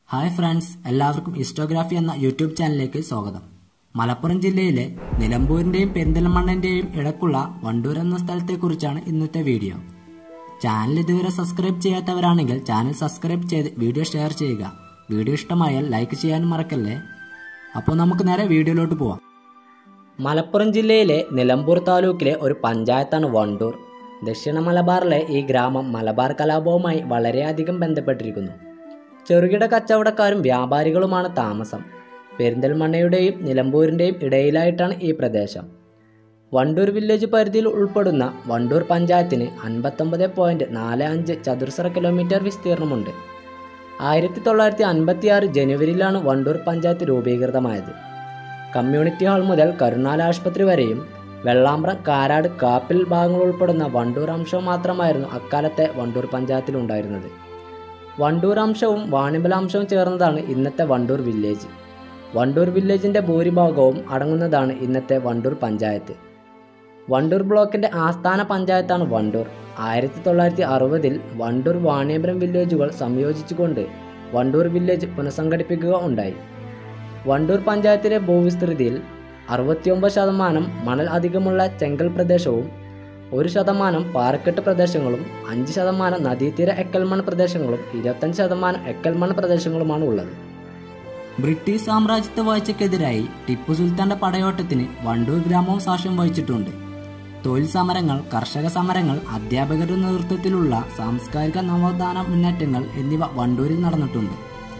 hi friends എല്ലാവർക്കും ഹിസ്റ്റോഗ്രാഫി എന്ന YouTube ചാനലിലേക്ക് സ്വാഗതം മലപ്പുറം ജില്ലയിലെ നിലമ്പൂരിന്റെയും പെരിന്തൽമണ്ണന്റെയും ഇടക്കുള്ള വണ്ടൂർ എന്ന സ്ഥലത്തെക്കുറിച്ചാണ് ഇന്നത്തെ വീഡിയോ ചാനൽ ഇതുവരെ സബ്സ്ക്രൈബ് ചെയ്യാത്തവരാണെങ്കിൽ ചാനൽ സബ്സ്ക്രൈബ് ചെയ്ത് വീഡിയോ ഷെയർ ചെയ്യുക വീഡിയോ ഇഷ്ടമായാൽ ലൈക്ക് ചെയ്യാനും മറക്കല്ലേ അപ്പോൾ നമുക്ക് നേരെ വീഡിയോയിലോട്ട് പോവാം മലപ്പുറം ജില്ലയിലെ നിലമ്പൂർ താലൂക്കിലെ ഒരു പഞ്ചായത്താണ് വണ്ടൂർ ദക്ഷിണ മലബാറിലെ ഈ ഗ്രാമം മലബാർ കലാപവുമായി വളരെയധികം ബന്ധപ്പെട്ടിരിക്കുന്നു ചെറുകിട കച്ചവടക്കാരും വ്യാപാരികളുമാണ് താമസം പെരിന്തൽമണ്ണയുടെയും നിലമ്പൂരിൻ്റെയും ഇടയിലായിട്ടാണ് ഈ പ്രദേശം വണ്ടൂർ വില്ലേജ് പരിധിയിൽ ഉൾപ്പെടുന്ന വണ്ടൂർ പഞ്ചായത്തിന് അൻപത്തൊമ്പത് പോയിൻറ്റ് നാല് അഞ്ച് ചതുരശ്ര കിലോമീറ്റർ വിസ്തീർണമുണ്ട് ആയിരത്തി തൊള്ളായിരത്തി അൻപത്തി ആറ് ജനുവരിയിലാണ് വണ്ടൂർ പഞ്ചായത്ത് രൂപീകൃതമായത് കമ്മ്യൂണിറ്റി ഹാൾ മുതൽ കരുണാല ആശുപത്രി വരെയും വെള്ളാമ്പ്രം കാരാട് കാപ്പിൽ ഭാഗങ്ങൾ ഉൾപ്പെടുന്ന വണ്ടൂർ അംശവും മാത്രമായിരുന്നു അക്കാലത്തെ വണ്ടൂർ പഞ്ചായത്തിൽ ഉണ്ടായിരുന്നത് വണ്ടൂർ അംശവും വാണിമ്പല അംശവും ചേർന്നതാണ് ഇന്നത്തെ വണ്ടൂർ വില്ലേജ് വണ്ടൂർ വില്ലേജിൻ്റെ ഭൂരിഭാഗവും അടങ്ങുന്നതാണ് ഇന്നത്തെ വണ്ടൂർ പഞ്ചായത്ത് വണ്ടൂർ ബ്ലോക്കിൻ്റെ ആസ്ഥാന പഞ്ചായത്താണ് വണ്ടൂർ ആയിരത്തി തൊള്ളായിരത്തി അറുപതിൽ വണ്ടൂർ വാണിയപുരം വില്ലേജുകൾ സംയോജിച്ചുകൊണ്ട് വണ്ടൂർ വില്ലേജ് പുനഃസംഘടിപ്പിക്കുക ഉണ്ടായി വണ്ടൂർ പഞ്ചായത്തിലെ ഭൂവിസ്തൃതിയിൽ അറുപത്തിയൊമ്പത് ശതമാനം മണൽ അധികമുള്ള ചെങ്കൽ പ്രദേശവും ഒരു ശതമാനം പാറക്കെട്ട് പ്രദേശങ്ങളും അഞ്ച് ശതമാനം നദീതീര എക്കൽമൺ പ്രദേശങ്ങളും ഇരുപത്തഞ്ച് ശതമാനം എക്കൽമൺ പ്രദേശങ്ങളുമാണ് ഉള്ളത് ബ്രിട്ടീഷ് സാമ്രാജ്യത്വ വാഴ്ചയ്ക്കെതിരായി ടിപ്പു സുൽത്താന്റെ പടയോട്ടത്തിന് വണ്ടൂർ ഗ്രാമവും സാക്ഷ്യം വഹിച്ചിട്ടുണ്ട് തൊഴിൽ സമരങ്ങൾ കർഷക സമരങ്ങൾ അധ്യാപകരുടെ നേതൃത്വത്തിലുള്ള സാംസ്കാരിക നവോത്ഥാന മുന്നേറ്റങ്ങൾ എന്നിവ വണ്ടൂരിൽ നടന്നിട്ടുണ്ട്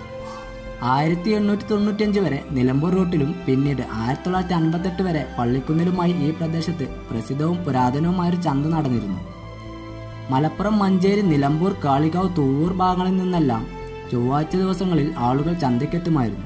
ആയിരത്തി എണ്ണൂറ്റി തൊണ്ണൂറ്റിയഞ്ച് വരെ നിലമ്പൂർ റൂട്ടിലും പിന്നീട് ആയിരത്തി തൊള്ളായിരത്തി അൻപത്തെട്ട് വരെ പള്ളിക്കുന്നിലുമായി ഈ പ്രദേശത്ത് പ്രസിദ്ധവും പുരാതനവുമായ ഒരു ചന്ത നടന്നിരുന്നു മലപ്പുറം മഞ്ചേരി നിലമ്പൂർ കാളികാവ് തൂവൂർ ഭാഗങ്ങളിൽ നിന്നെല്ലാം ചൊവ്വാഴ്ച ദിവസങ്ങളിൽ ആളുകൾ ചന്തയ്ക്കെത്തുമായിരുന്നു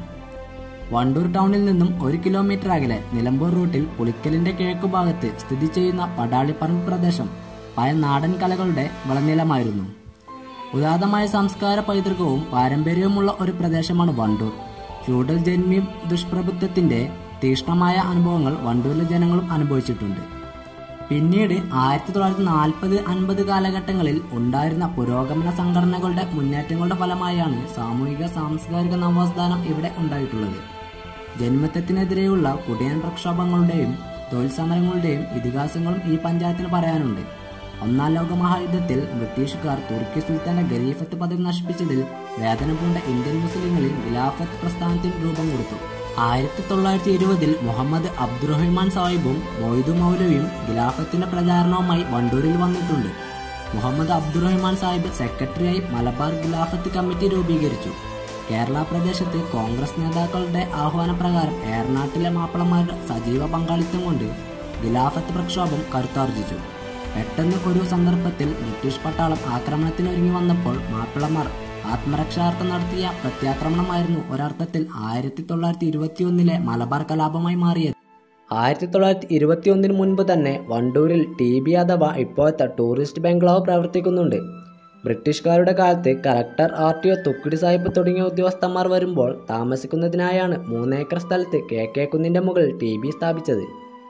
വണ്ടൂർ ടൗണിൽ നിന്നും ഒരു കിലോമീറ്റർ അകലെ നിലമ്പൂർ റൂട്ടിൽ പുളിക്കലിന്റെ കിഴക്കുഭാഗത്ത് സ്ഥിതി ചെയ്യുന്ന പടാളിപ്പറമ്പ് പ്രദേശം പഴയ നാടൻ കലകളുടെ വിളനിലമായിരുന്നു ഉദാത്തമായ സംസ്കാര പൈതൃകവും പാരമ്പര്യവുമുള്ള ഒരു പ്രദേശമാണ് വണ്ടൂർ ഫ്യൂഡൽ ജന്മി ദുഷ്പ്രഭുത്വത്തിന്റെ തീക്ഷ്ണമായ അനുഭവങ്ങൾ വണ്ടൂരിലെ ജനങ്ങളും അനുഭവിച്ചിട്ടുണ്ട് പിന്നീട് ആയിരത്തി തൊള്ളായിരത്തി നാൽപ്പത് അൻപത് കാലഘട്ടങ്ങളിൽ ഉണ്ടായിരുന്ന പുരോഗമന സംഘടനകളുടെ മുന്നേറ്റങ്ങളുടെ ഫലമായാണ് സാമൂഹിക സാംസ്കാരിക നവോത്ഥാനം ഇവിടെ ഉണ്ടായിട്ടുള്ളത് ജന്മത്വത്തിനെതിരെയുള്ള കുടിയൻ പ്രക്ഷോഭങ്ങളുടെയും തൊഴിൽ സമരങ്ങളുടെയും ഇതിഹാസങ്ങളും ഈ പഞ്ചായത്തിന് പറയാനുണ്ട് ഒന്നാം ലോക മഹായുദ്ധത്തിൽ ബ്രിട്ടീഷുകാർ തുർക്കി സുൽത്താന്റെ ഖലീഫത്ത് പദവി നശിപ്പിച്ചതിൽ വേദന പൂണ്ട ഇന്ത്യൻ മുസ്ലിങ്ങളിൽ ഖിലാഫത്ത് പ്രസ്ഥാനത്തിന് രൂപം കൊടുത്തു ആയിരത്തി തൊള്ളായിരത്തി ഇരുപതിൽ മുഹമ്മദ് അബ്ദുറഹിമാൻ സാഹിബും മൊയ്തു മൗലവിയും ഖിലാഫത്തിന്റെ പ്രചാരണവുമായി വണ്ടൂരിൽ വന്നിട്ടുണ്ട് മുഹമ്മദ് അബ്ദുറഹിമാൻ സാഹിബ് സെക്രട്ടറിയായി മലബാർ ഖിലാഫത്ത് കമ്മിറ്റി രൂപീകരിച്ചു കേരള പ്രദേശത്ത് കോൺഗ്രസ് നേതാക്കളുടെ ആഹ്വാനപ്രകാരം ഏറനാട്ടിലെ മാപ്പിളമാരുടെ സജീവ പങ്കാളിത്തം കൊണ്ട് ഖിലാഫത്ത് പ്രക്ഷോഭം കരുത്താർജിച്ചു പെട്ടെന്ന് ഒരു സന്ദർഭത്തിൽ ബ്രിട്ടീഷ് പട്ടാളം ആക്രമണത്തിനൊരുങ്ങി വന്നപ്പോൾ മാപ്പിളമാർ ആത്മരക്ഷാർത്ഥം നടത്തിയ പ്രത്യാക്രമണമായിരുന്നു ഒരർത്ഥത്തിൽ ആയിരത്തി തൊള്ളായിരത്തി ഇരുപത്തിയൊന്നിലെ മലബാർ കലാപമായി മാറിയത് ആയിരത്തി തൊള്ളായിരത്തി ഇരുപത്തിയൊന്നിന് മുൻപ് തന്നെ വണ്ടൂരിൽ ടി ബി അഥവാ ഇപ്പോഴത്തെ ടൂറിസ്റ്റ് ബംഗ്ലാവ് പ്രവർത്തിക്കുന്നുണ്ട് ബ്രിട്ടീഷുകാരുടെ കാലത്ത് കലക്ടർ ആർ ടി ഒ തുക്കിടി സാഹിബ് തുടങ്ങിയ ഉദ്യോഗസ്ഥന്മാർ വരുമ്പോൾ താമസിക്കുന്നതിനായാണ് മൂന്നേക്കർ സ്ഥലത്ത് കെ കെ കുന്നിൻ്റെ മുകളിൽ ടി ബി സ്ഥാപിച്ചത്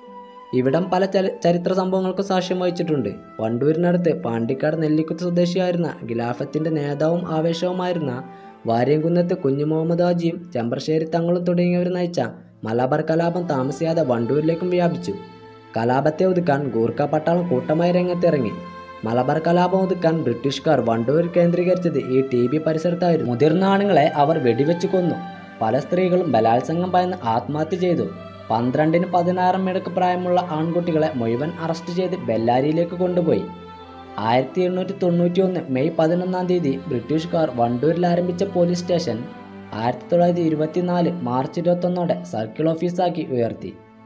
ഇവിടം പല ചല- ചരിത്ര സംഭവങ്ങൾക്കും സാക്ഷ്യം വഹിച്ചിട്ടുണ്ട് വണ്ടൂരിനടുത്ത് പാണ്ടിക്കാട് നെല്ലിക്കുത്ത് സ്വദേശിയായിരുന്ന ഖിലാഫത്തിന്റെ നേതാവും ആവേശവുമായിരുന്ന വാര്യംകുന്നത്ത് കുഞ്ഞു മുഹമ്മദ് ഹാജിയും ചെമ്പ്രശ്ശേരി തങ്ങളും തുടങ്ങിയവർ നയിച്ച മലബാർ കലാപം താമസിയാതെ വണ്ടൂരിലേക്കും വ്യാപിച്ചു കലാപത്തെ ഒതുക്കാൻ ഗൂർഖ പട്ടാളം കൂട്ടമായി രംഗത്തിറങ്ങി മലബാർ കലാപം ഒതുക്കാൻ ബ്രിട്ടീഷുകാർ വണ്ടൂർ കേന്ദ്രീകരിച്ചത് ഈ ടി ബി പരിസരത്തായിരുന്നു മുതിർന്ന ആണുങ്ങളെ അവർ വെടിവെച്ചു കൊന്നു പല സ്ത്രീകളും ബലാത്സംഗം ഭയന്ന് ആത്മഹത്യ ചെയ്തു പന്ത്രണ്ടിന് പതിനാറും ഇടക്ക് പ്രായമുള്ള ആൺകുട്ടികളെ മുഴുവൻ അറസ്റ്റ് ചെയ്ത് ബെല്ലാരിയിലേക്ക് കൊണ്ടുപോയി ആയിരത്തി എണ്ണൂറ്റി തൊണ്ണൂറ്റി ഒന്ന് മെയ് പതിനൊന്നാം തീയതി ബ്രിട്ടീഷുകാർ വണ്ടൂരിൽ ആരംഭിച്ച പോലീസ് സ്റ്റേഷൻ ആയിരത്തി തൊള്ളായിരത്തി ഇരുപത്തിനാല് മാർച്ച് ഇരുപത്തൊന്നോടെ സർക്കിൾ ഓഫീസാക്കി ഉയർത്തി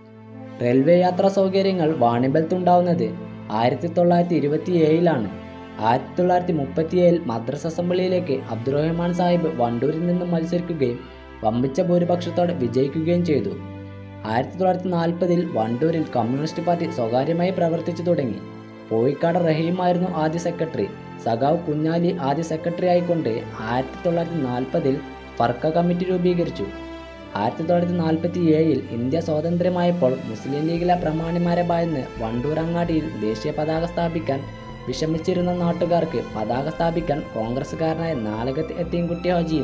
റെയിൽവേ യാത്രാ സൗകര്യങ്ങൾ വാണിമ്പലത്തുണ്ടാവുന്നത് ആയിരത്തി തൊള്ളായിരത്തി ഇരുപത്തി ഏഴിലാണ് ആയിരത്തി തൊള്ളായിരത്തി മുപ്പത്തിയേഴിൽ മദ്രസ് അസംബ്ലിയിലേക്ക് അബ്ദുറഹ്മാൻ സാഹിബ് വണ്ടൂരിൽ നിന്ന് മത്സരിക്കുകയും വമ്പിച്ച ഭൂരിപക്ഷത്തോടെ വിജയിക്കുകയും ചെയ്തു ആയിരത്തി തൊള്ളായിരത്തി നാൽപ്പതിൽ വണ്ടൂരിൽ കമ്മ്യൂണിസ്റ്റ് പാർട്ടി സ്വകാര്യമായി പ്രവർത്തിച്ചു തുടങ്ങി പോയിക്കാട് റഹീമായിരുന്നു ആദ്യ സെക്രട്ടറി സഖാവ് കുഞ്ഞാലി ആദ്യ സെക്രട്ടറി ആയിക്കൊണ്ട് ആയിരത്തി തൊള്ളായിരത്തി നാൽപ്പതിൽ ഫർക്ക കമ്മിറ്റി രൂപീകരിച്ചു ആയിരത്തി തൊള്ളായിരത്തി നാൽപ്പത്തി ഏഴിൽ ഇന്ത്യ സ്വാതന്ത്ര്യമായപ്പോൾ മുസ്ലിം ലീഗിലെ പ്രമാണിമാരെ ഭയന്ന് വണ്ടൂർ അങ്ങാടിയിൽ ദേശീയ പതാക സ്ഥാപിക്കാൻ വിഷമിച്ചിരുന്ന നാട്ടുകാർക്ക് പതാക സ്ഥാപിക്കാൻ കോൺഗ്രസ്സുകാരനായ നാലകത്ത് എത്തിയൻകുട്ടി ഹാജിയും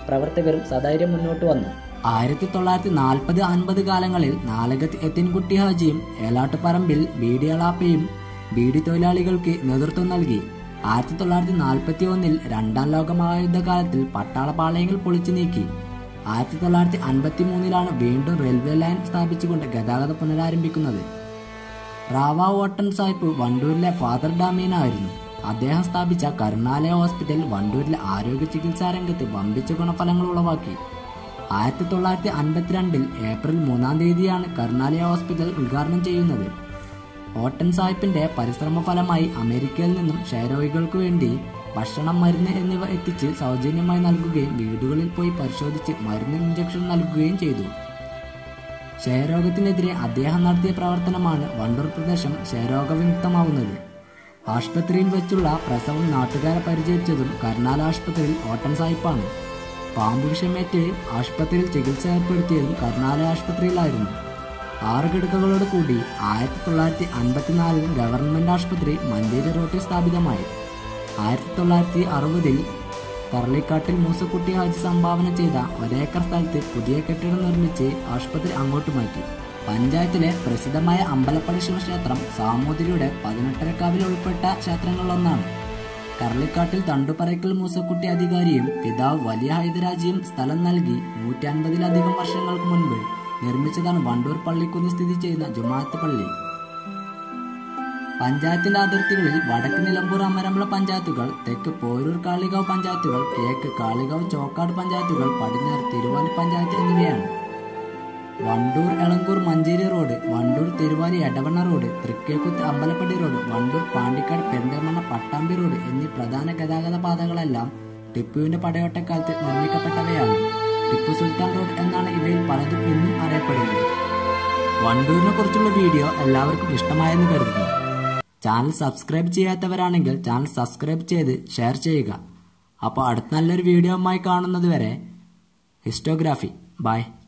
പ്രവർത്തകരും സധൈര്യം മുന്നോട്ട് വന്നു ആയിരത്തി തൊള്ളായിരത്തി നാൽപ്പത് അൻപത് കാലങ്ങളിൽ നാലകത്ത് എത്തിൻകുട്ടി ഹാജിയും ഏലാട്ടുപറമ്പിൽ ബീഡി അളാപ്പയും ബീഡി തൊഴിലാളികൾക്ക് നേതൃത്വം നൽകി ആയിരത്തി തൊള്ളായിരത്തി നാൽപ്പത്തി ഒന്നിൽ രണ്ടാം ലോക മഹായുദ്ധകാലത്തിൽ പട്ടാള പാളയങ്ങൾ പൊളിച്ചു നീക്കി ആയിരത്തി തൊള്ളായിരത്തി അൻപത്തി മൂന്നിലാണ് വീണ്ടും റെയിൽവേ ലൈൻ സ്ഥാപിച്ചുകൊണ്ട് ഗതാഗതം പുനരാരംഭിക്കുന്നത് റാവ ഓട്ടൻ സാഹിബ് വണ്ടൂരിലെ ഫാദർ ഡാമീനായിരുന്നു അദ്ദേഹം സ്ഥാപിച്ച കരുണാലയ ഹോസ്പിറ്റൽ വണ്ടൂരിലെ ആരോഗ്യ ചികിത്സാ രംഗത്ത് വമ്പിച്ച ഗുണഫലങ്ങൾ ഉളവാക്കി ആയിരത്തി തൊള്ളായിരത്തി അൻപത്തിരണ്ടിൽ ഏപ്രിൽ മൂന്നാം തീയതിയാണ് കരുണാലയ ഹോസ്പിറ്റൽ ഉദ്ഘാടനം ചെയ്യുന്നത് ഓട്ടൻ സാഹിബിന്റെ പരിശ്രമ ഫലമായി അമേരിക്കയിൽ നിന്നും ക്ഷയരോഗികൾക്ക് വേണ്ടി ഭക്ഷണം മരുന്ന് എന്നിവ എത്തിച്ച് സൗജന്യമായി നൽകുകയും വീടുകളിൽ പോയി പരിശോധിച്ച് മരുന്ന് ഇഞ്ചക്ഷൻ നൽകുകയും ചെയ്തു ക്ഷയരോഗത്തിനെതിരെ അദ്ദേഹം നടത്തിയ പ്രവർത്തനമാണ് വണ്ടൂർ പ്രദേശം ക്ഷയരോഗവിമുക്തമാവുന്നത് ആശുപത്രിയിൽ വെച്ചുള്ള പ്രസവം നാട്ടുകാരെ പരിചരിച്ചതും കർണാല ആശുപത്രിയിൽ ഓട്ടൻ സാഹിബാണ് പാമ്പ് വിഷമേറ്റ് ആശുപത്രിയിൽ ചികിത്സ ഏർപ്പെടുത്തിയതും കർണാല ആശുപത്രിയിലായിരുന്നു ആറ് കിടക്കകളോട് കൂടി ആയിരത്തി തൊള്ളായിരത്തി അൻപത്തിനാലിൽ ഗവൺമെന്റ് ആശുപത്രി മഞ്ചേരി റോട്ടിൽ സ്ഥാപിതമായി ആയിരത്തി തൊള്ളായിരത്തി അറുപതിൽ കറളിക്കാട്ടിൽ മൂസക്കുട്ടി ഹാജി സംഭാവന ചെയ്ത ഒരേക്കർ സ്ഥലത്ത് പുതിയ കെട്ടിടം നിർമ്മിച്ച് ആശുപത്രി അങ്ങോട്ട് മാറ്റി പഞ്ചായത്തിലെ പ്രസിദ്ധമായ അമ്പലപ്പള്ളി ശിവക്ഷേത്രം സാമൂതിരിയുടെ പതിനെട്ടരക്കാവിൽ ഉൾപ്പെട്ട ക്ഷേത്രങ്ങളിലൊന്നാണ് കർളിക്കാട്ടിൽ തണ്ടുപറയ്ക്കൽ മൂസക്കുട്ടി അധികാരിയും പിതാവ് വലിയ ഹൈദരാജിയും സ്ഥലം നൽകി നൂറ്റി അൻപതിലധികം വർഷങ്ങൾക്ക് മുൻപ് നിർമ്മിച്ചതാണ് വണ്ടൂർ പള്ളിക്കുന്ന് സ്ഥിതി ചെയ്യുന്ന ജുമാഅത്ത് പള്ളി പഞ്ചായത്തിന്റെ അതിർത്തികളിൽ വടക്ക് നിലമ്പൂർ അമരമ്പള പഞ്ചായത്തുകൾ തെക്ക് പോരൂർ കാളികാവ് പഞ്ചായത്തുകൾ കിഴക്ക് കാളികാവ് ചോക്കാട് പഞ്ചായത്തുകൾ പടിഞ്ഞാറ് തിരുവാലി പഞ്ചായത്ത് എന്നിവയാണ് Wandoor Elankur Manjeri road Wandoor Thiruvali Edavanna road Thrikkekuthu Ambalappadi road Wandoor Pandikkad Perinthalmanna Pattambi road എന്നീ പ്രധാന ഗതാഗത പാതകളെല്ലാം ടിപ്പുവിന്റെ പടയോട്ടക്കാലത്ത് നിർമ്മിക്കപ്പെട്ടവയാണ് ടിപ്പു സുൽത്താൻ റോഡ് എന്നാണ് ഇവയിൽ പലതും ഇന്നും അറിയപ്പെടുന്നത് വണ്ടൂരിനെ കുറിച്ചുള്ള വീഡിയോ എല്ലാവർക്കും ഇഷ്ടമായെന്ന് കരുതുന്നു ചാനൽ സബ്സ്ക്രൈബ് ചെയ്യാത്തവരാണെങ്കിൽ ചാനൽ സബ്സ്ക്രൈബ് ചെയ്ത് ഷെയർ ചെയ്യുക അപ്പോൾ അടുത്ത നല്ലൊരു വീഡിയോയുമായി കാണുന്നത് വരെ ഹിസ്റ്റോഗ്രാഫി ബൈ